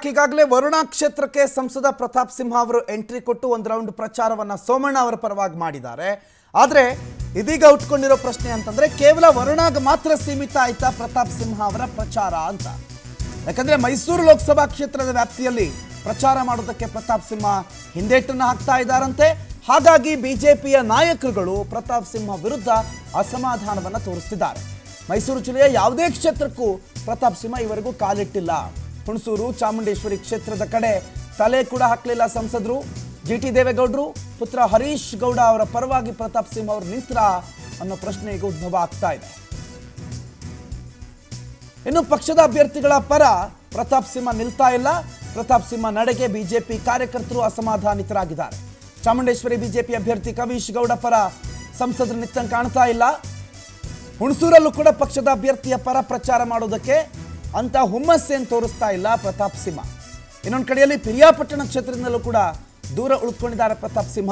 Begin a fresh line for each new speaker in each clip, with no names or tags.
ಈಗಾಗಲೇ ವರುಣಾ ಕ್ಷೇತ್ರಕ್ಕೆ ಸಂಸದ ಪ್ರತಾಪ್ ಸಿಂಹ ಅವರು ಎಂಟ್ರಿ ಕೊಟ್ಟು ಒಂದು ರೌಂಡ್ ಪ್ರಚಾರವನ್ನ ಸೋಮಣ್ಣ ಅವರ ಪರವಾಗಿ ಮಾಡಿದ್ದಾರೆ ಆದರೆ ಇದೀಗ ಉಟ್ಕೊಂಡಿರೋ ಪ್ರಶ್ನೆ ಅಂತಂದ್ರೆ ಕೇವಲ ವರುಣಾಗ ಮಾತ್ರ ಸೀಮಿತ ಆಯ್ತಾ ಪ್ರತಾಪ್ ಸಿಂಹ ಅವರ ಪ್ರಚಾರ ಅಂತ ಯಾಕಂದ್ರೆ ಮೈಸೂರು ಲೋಕಸಭಾ ಕ್ಷೇತ್ರದ ವ್ಯಾಪ್ತಿಯಲ್ಲಿ ಪ್ರಚಾರ ಮಾಡೋದಕ್ಕೆ ಪ್ರತಾಪ್ ಸಿಂಹ ಹಿಂದೇಟನ್ನ ಹಾಕ್ತಾ ಇದ್ದಾರಂತೆ ಹಾಗಾಗಿ ಬಿಜೆಪಿಯ ನಾಯಕರುಗಳು ಪ್ರತಾಪ್ ಸಿಂಹ ವಿರುದ್ಧ ಅಸಮಾಧಾನವನ್ನ ತೋರಿಸ್ತಿದ್ದಾರೆ ಮೈಸೂರು ಜಿಲ್ಲೆಯ ಯಾವುದೇ ಕ್ಷೇತ್ರಕ್ಕೂ ಪ್ರತಾಪ್ ಸಿಂಹ ಇವರೆಗೂ ಕಾಲಿಟ್ಟಿಲ್ಲ ಹುಣಸೂರು ಚಾಮುಂಡೇಶ್ವರಿ ಕ್ಷೇತ್ರದ ಕಡೆ ತಲೆ ಕೂಡ ಹಾಕಲಿಲ್ಲ ಸಂಸದರು ಜಿ ಟಿ ದೇವೇಗೌಡರು ಪುತ್ರ ಹರೀಶ್ ಗೌಡ ಅವರ ಪರವಾಗಿ ಪ್ರತಾಪ್ ಸಿಂಹ ಅವರು ನಿಂತ್ರ ಅನ್ನೋ ಪ್ರಶ್ನೆ ಈಗ ಉದ್ಭವ ಆಗ್ತಾ ಇದೆ ಇನ್ನು ಪಕ್ಷದ ಅಭ್ಯರ್ಥಿಗಳ ಪರ ಪ್ರತಾಪ್ ಸಿಂಹ ನಿಲ್ತಾ ಇಲ್ಲ ಪ್ರತಾಪ್ ಸಿಂಹ ನಡೆಗೆ ಬಿಜೆಪಿ ಕಾರ್ಯಕರ್ತರು ಅಸಮಾಧಾನಿತರಾಗಿದ್ದಾರೆ ಚಾಮುಂಡೇಶ್ವರಿ ಬಿಜೆಪಿ ಅಭ್ಯರ್ಥಿ ಕವೀಶ್ ಗೌಡ ಪರ ಸಂಸದರು ನಿತ್ತಂಗೆ ಕಾಣ್ತಾ ಇಲ್ಲ ಹುಣಸೂರಲ್ಲೂ ಕೂಡ ಪಕ್ಷದ ಅಭ್ಯರ್ಥಿಯ ಪರ ಪ್ರಚಾರ ಮಾಡೋದಕ್ಕೆ ಅಂತ ಹುಮ್ಮಸ್ಸೇನು ತೋರಿಸ್ತಾ ಇಲ್ಲ ಪ್ರತಾಪ್ ಸಿಂಹ ಇನ್ನೊಂದು ಕಡೆಯಲ್ಲಿ ಪಿರಿಯಾಪಟ್ಟಣ ಕ್ಷೇತ್ರದಿಂದಲೂ ಕೂಡ ದೂರ ಉಳಿದುಕೊಂಡಿದ್ದಾರೆ ಪ್ರತಾಪ್ ಸಿಂಹ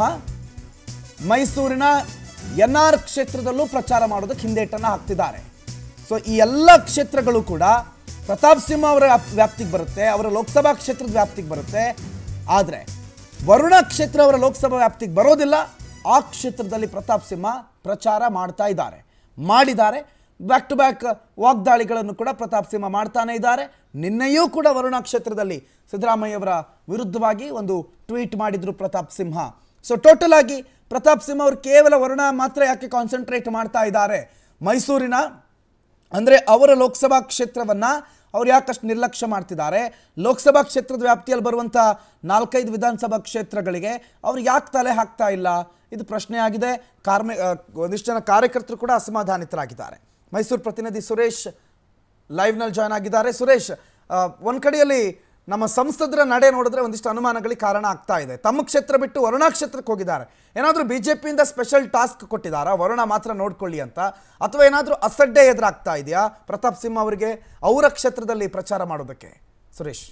ಮೈಸೂರಿನ ಎನ್ ಆರ್ ಕ್ಷೇತ್ರದಲ್ಲೂ ಪ್ರಚಾರ ಮಾಡೋದಕ್ಕೆ ಹಿಂದೇಟನ್ನು ಹಾಕ್ತಿದ್ದಾರೆ ಸೊ ಈ ಎಲ್ಲ ಕ್ಷೇತ್ರಗಳು ಕೂಡ ಪ್ರತಾಪ್ ಸಿಂಹ ಅವರ ವ್ಯಾಪ್- ವ್ಯಾಪ್ತಿಗೆ ಬರುತ್ತೆ ಅವರ ಲೋಕಸಭಾ ಕ್ಷೇತ್ರದ ವ್ಯಾಪ್ತಿಗೆ ಬರುತ್ತೆ ಆದರೆ ವರುಣ ಕ್ಷೇತ್ರ ಅವರ ಲೋಕಸಭಾ ವ್ಯಾಪ್ತಿಗೆ ಬರೋದಿಲ್ಲ ಆ ಕ್ಷೇತ್ರದಲ್ಲಿ ಪ್ರತಾಪ್ ಸಿಂಹ ಪ್ರಚಾರ ಮಾಡ್ತಾ ಇದ್ದಾರೆ ಮಾಡಿದ್ದಾರೆ ಬ್ಯಾಕ್ ಟು ಬ್ಯಾಕ್ ವಾಗ್ದಾಳಿಗಳನ್ನು ಕೂಡ ಪ್ರತಾಪ್ ಸಿಂಹ ಮಾಡ್ತಾನೆ ಇದ್ದಾರೆ ನಿನ್ನೆಯೂ ಕೂಡ ವರುಣ ಕ್ಷೇತ್ರದಲ್ಲಿ ಸಿದ್ದರಾಮಯ್ಯವರ ವಿರುದ್ಧವಾಗಿ ಒಂದು ಟ್ವೀಟ್ ಮಾಡಿದ್ರು ಪ್ರತಾಪ್ ಸಿಂಹ ಸೊ ಟೋಟಲ್ ಆಗಿ ಪ್ರತಾಪ್ ಸಿಂಹ ಅವರು ಕೇವಲ ವರುಣ ಮಾತ್ರ ಯಾಕೆ ಕಾನ್ಸಂಟ್ರೇಟ್ ಮಾಡ್ತಾ ಇದ್ದಾರೆ ಮೈಸೂರಿನ ಅಂದರೆ ಅವರ ಲೋಕಸಭಾ ಕ್ಷೇತ್ರವನ್ನು ಅವ್ರು ಯಾಕಷ್ಟು ನಿರ್ಲಕ್ಷ್ಯ ಮಾಡ್ತಿದ್ದಾರೆ ಲೋಕಸಭಾ ಕ್ಷೇತ್ರದ ವ್ಯಾಪ್ತಿಯಲ್ಲಿ ಬರುವಂಥ ನಾಲ್ಕೈದು ವಿಧಾನಸಭಾ ಕ್ಷೇತ್ರಗಳಿಗೆ ಅವ್ರು ಯಾಕೆ ತಲೆ ಹಾಕ್ತಾ ಇಲ್ಲ ಇದು ಪ್ರಶ್ನೆ ಆಗಿದೆ ಕಾರ್ಮಿ ಆ, ಒಂದಿಷ್ಟು ಜನ ಕಾರ್ಯಕರ್ತರು ಕೂಡ ಅಸಮಾಧಾನಿತರಾಗಿದ್ದಾರೆ ಮೈಸೂರು ಪ್ರತಿನಿಧಿ ಸುರೇಶ್ ಲೈವ್ನಲ್ಲಿ ಜಾಯ್ನ್ ಆಗಿದ್ದಾರೆ ಸುರೇಶ್ ಆ, ಒಂದ್ ಕಡೆಯಲ್ಲಿ ನಮ್ಮ ಸಂಸದರ ನಡೆ ನೋಡಿದ್ರೆ ಒಂದಿಷ್ಟು ಅನುಮಾನಗಳಿಗೆ ಕಾರಣ ಆಗ್ತಾ ಇದೆ ತಮ್ಮ ಕ್ಷೇತ್ರ ಬಿಟ್ಟು ವರುಣಾ ಕ್ಷೇತ್ರಕ್ಕೆ ಹೋಗಿದ್ದಾರೆ ಏನಾದರೂ ಬಿಜೆಪಿಯಿಂದ ಸ್ಪೆಷಲ್ ಟಾಸ್ಕ್ ಕೊಟ್ಟಿದ್ದಾರಾ ವರುಣ ಮಾತ್ರ ನೋಡ್ಕೊಳ್ಳಿ ಅಂತ ಅಥವಾ ಏನಾದರೂ ಅಸಡ್ಡೆ ಎದುರಾಗ್ತಾ ಇದೆಯಾ ಪ್ರತಾಪ್ ಸಿಂಹ ಅವರಿಗೆ ಅವರ ಕ್ಷೇತ್ರದಲ್ಲಿ ಪ್ರಚಾರ ಮಾಡೋದಕ್ಕೆ ಸುರೇಶ್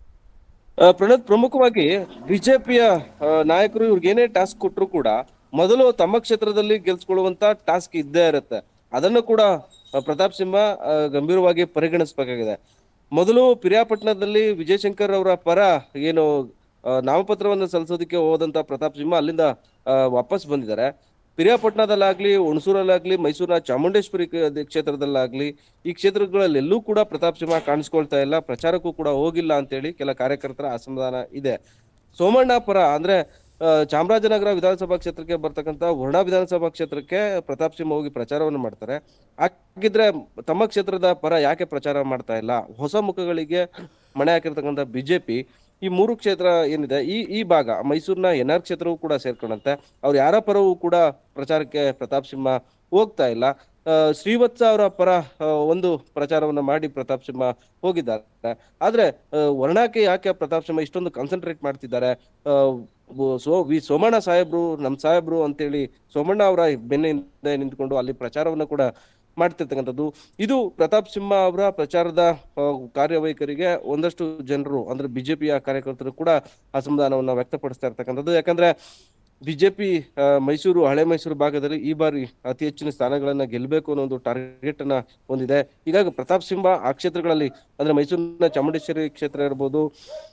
ಆ, ಪ್ರಣತ್ ಪ್ರಮುಖವಾಗಿ ಬಿಜೆಪಿಯ ನಾಯಕರು ಇವ್ರಿಗೆ ಏನೇ ಟಾಸ್ಕ್ ಕೊಟ್ಟರು ಕೂಡ ಮೊದಲು ತಮ್ಮ ಕ್ಷೇತ್ರದಲ್ಲಿ ಗೆಲ್ಸ್ಕೊಳ್ಳುವಂತ ಟಾಸ್ಕ್ ಇದ್ದೇ ಇರುತ್ತೆ ಅದನ್ನು ಕೂಡ ಆ, ಪ್ರತಾಪ್ ಸಿಂಹ ಆ, ಗಂಭೀರವಾಗಿ ಪರಿಗಣಿಸಬೇಕಾಗಿದೆ ಮೊದಲು ಪಿರಿಯಾಪಟ್ಟಣದಲ್ಲಿ ವಿಜಯಶಂಕರ್ ಅವರ ಪರ ಏನು ಆ, ನಾಮಪತ್ರವನ್ನು ಸಲ್ಲಿಸೋದಕ್ಕೆ ಹೋದಂತ ಪ್ರತಾಪ್ ಸಿಂಹ ಅಲ್ಲಿಂದ ಆ, ವಾಪಸ್ ಬಂದಿದ್ದಾರೆ ಪಿರಿಯಾಪಟ್ಟಣದಲ್ಲಾಗ್ಲಿ ಹುಣಸೂರಲ್ಲಾಗ್ಲಿ ಮೈಸೂರಿನ ಚಾಮುಂಡೇಶ್ವರಿ ಕ- ಕ್ಷೇತ್ರದಲ್ಲಾಗ್ಲಿ ಈ ಕ್ಷೇತ್ರಗಳಲ್ಲೆಲ್ಲೂ ಕೂಡ ಪ್ರತಾಪ್ ಸಿಂಹ ಕಾಣಿಸ್ಕೊಳ್ತಾ ಇಲ್ಲ ಪ್ರಚಾರಕ್ಕೂ ಕೂಡ ಹೋಗಿಲ್ಲ ಅಂತೇಳಿ ಕೆಲ ಕಾರ್ಯಕರ್ತರ ಅಸಮಾಧಾನ ಇದೆ ಸೋಮಣ್ಣ ಪರ ಅಂದ್ರೆ ಆ, ಚಾಮರಾಜನಗರ ವಿಧಾನಸಭಾ ಕ್ಷೇತ್ರಕ್ಕೆ ಬರ್ತಕ್ಕಂಥ ವರ್ಣ ವಿಧಾನಸಭಾ ಕ್ಷೇತ್ರಕ್ಕೆ ಪ್ರತಾಪ್ ಸಿಂಹ ಹೋಗಿ ಪ್ರಚಾರವನ್ನು ಮಾಡ್ತಾರೆ ಹಾಗಿದ್ರೆ ತಮ್ಮ ಕ್ಷೇತ್ರದ ಪರ ಯಾಕೆ ಪ್ರಚಾರ ಮಾಡ್ತಾ ಇಲ್ಲ ಹೊಸ ಮುಖಗಳಿಗೆ ಮಣೆ ಹಾಕಿರ್ತಕ್ಕಂಥ ಬಿಜೆಪಿ ಈ ಮೂರು ಕ್ಷೇತ್ರ ಏನಿದೆ ಈ ಈ ಭಾಗ ಮೈಸೂರಿನ ಎನ್ ಆರ್ ಕ್ಷೇತ್ರವೂ ಕೂಡ ಸೇರ್ಕೊಂಡಂತೆ ಅವ್ರು ಯಾರ ಪರವೂ ಕೂಡ ಪ್ರಚಾರಕ್ಕೆ ಪ್ರತಾಪ್ ಸಿಂಹ ಹೋಗ್ತಾ ಇಲ್ಲ ಆ, ಶ್ರೀವತ್ಸ ಅವರ ಪರ ಆ, ಒಂದು ಪ್ರಚಾರವನ್ನ ಮಾಡಿ ಪ್ರತಾಪ್ ಸಿಂಹ ಹೋಗಿದ್ದಾರೆ ಆದ್ರೆ ಆ, ವರ್ಣಕ್ಕೆ ಯಾಕೆ ಪ್ರತಾಪ್ ಸಿಂಹ ಇಷ್ಟೊಂದು ಕಾನ್ಸಂಟ್ರೇಟ್ ಮಾಡ್ತಿದ್ದಾರೆ ಆ, ಬು- ಸೋ ವಿ ಸೋಮಣ್ಣ ಸಾಹೇಬ್ರು ನಮ್ ಸಾಹೇಬ್ರು ಅಂತೇಳಿ ಸೋಮಣ್ಣ ಅವರ ಬೆನ್ನಿಂದ ನಿಂತ್ಕೊಂಡು ಅಲ್ಲಿ ಪ್ರಚಾರವನ್ನ ಕೂಡ ಮಾಡ್ತಿರ್ತಕ್ಕಂಥದ್ದು ಇದು ಪ್ರತಾಪ್ ಸಿಂಹ ಅವರ ಪ್ರಚಾರದ ಆ, ಕಾರ್ಯವೈಖರಿಗೆ ಒಂದಷ್ಟು ಜನರು ಅಂದ್ರೆ ಬಿಜೆಪಿಯ ಕಾರ್ಯಕರ್ತರು ಕೂಡ ಅಸಮಾಧಾನವನ್ನ ವ್ಯಕ್ತಪಡಿಸ್ತಾ ಇರ್ತಕ್ಕಂಥದ್ದು ಯಾಕಂದ್ರೆ ಬಿಜೆಪಿ ಮೈಸೂರು ಹಳೆ ಮೈಸೂರು ಭಾಗದಲ್ಲಿ ಈ ಬಾರಿ ಅತಿ ಹೆಚ್ಚಿನ ಸ್ಥಾನಗಳನ್ನ ಗೆಲ್ಲಬೇಕು ಅನ್ನೋ ಒಂದು ಟಾರ್ಗೆಟ್ ಅನ್ನ ಹೊಂದಿದೆ ಹೀಗಾಗಿ ಪ್ರತಾಪ್ ಸಿಂಹ ಆ ಕ್ಷೇತ್ರಗಳಲ್ಲಿ ಅಂದ್ರೆ ಮೈಸೂರಿನ ಚಾಮುಂಡೇಶ್ವರಿ ಕ್ಷೇತ್ರ ಇರ್ಬೋದು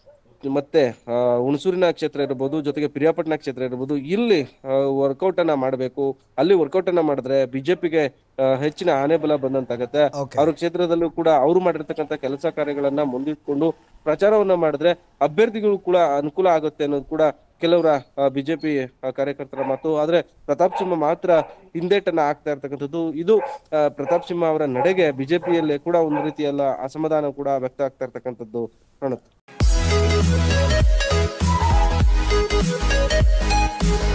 ಮತ್ತೆ ಆ, ಹುಣಸೂರಿನ ಕ್ಷೇತ್ರ ಇರ್ಬೋದು ಜೊತೆಗೆ ಪಿರಿಯಾಪಟ್ಟಣ ಕ್ಷೇತ್ರ ಇರ್ಬೋದು ಇಲ್ಲಿ ವರ್ಕೌಟ್ ಅನ್ನ ಮಾಡಬೇಕು ಅಲ್ಲಿ ವರ್ಕೌಟ್ ಅನ್ನ ಮಾಡಿದ್ರೆ ಬಿಜೆಪಿಗೆ ಹೆಚ್ಚಿನ ಆನೆ ಬಲ ಬಂದಂತಾಗತ್ತೆ
Okay.
ಅವ್ರ ಕ್ಷೇತ್ರದಲ್ಲೂ ಕೂಡ ಅವ್ರು ಮಾಡಿರ್ತಕ್ಕಂಥ ಕೆಲಸ ಕಾರ್ಯಗಳನ್ನ ಮುಂದಿಟ್ಕೊಂಡು ಪ್ರಚಾರವನ್ನ ಮಾಡಿದ್ರೆ ಅಭ್ಯರ್ಥಿಗಳು ಕೂಡ ಅನುಕೂಲ ಆಗುತ್ತೆ ಅನ್ನೋದು ಕೂಡ ಕೆಲವರ ಬಿಜೆಪಿ ಕಾರ್ಯಕರ್ತರ ಮಾತು ಆದ್ರೆ ಪ್ರತಾಪ್ ಸಿಂಹ ಮಾತ್ರ ಹಿಂದೇಟನ್ನ ಆಗ್ತಾ ಇರ್ತಕ್ಕಂಥದ್ದು ಇದು ಆ, ಪ್ರತಾಪ್ ಸಿಂಹ ಅವರ ನಡೆಗೆ ಬಿಜೆಪಿಯಲ್ಲಿ ಕೂಡ ಒಂದು ರೀತಿಯಲ್ಲ ಅಸಮಾಧಾನ ಕೂಡ ವ್ಯಕ್ತ ಆಗ್ತಾ ಇರ್ತಕ್ಕಂಥದ್ದು ಕಾಣುತ್ತೆ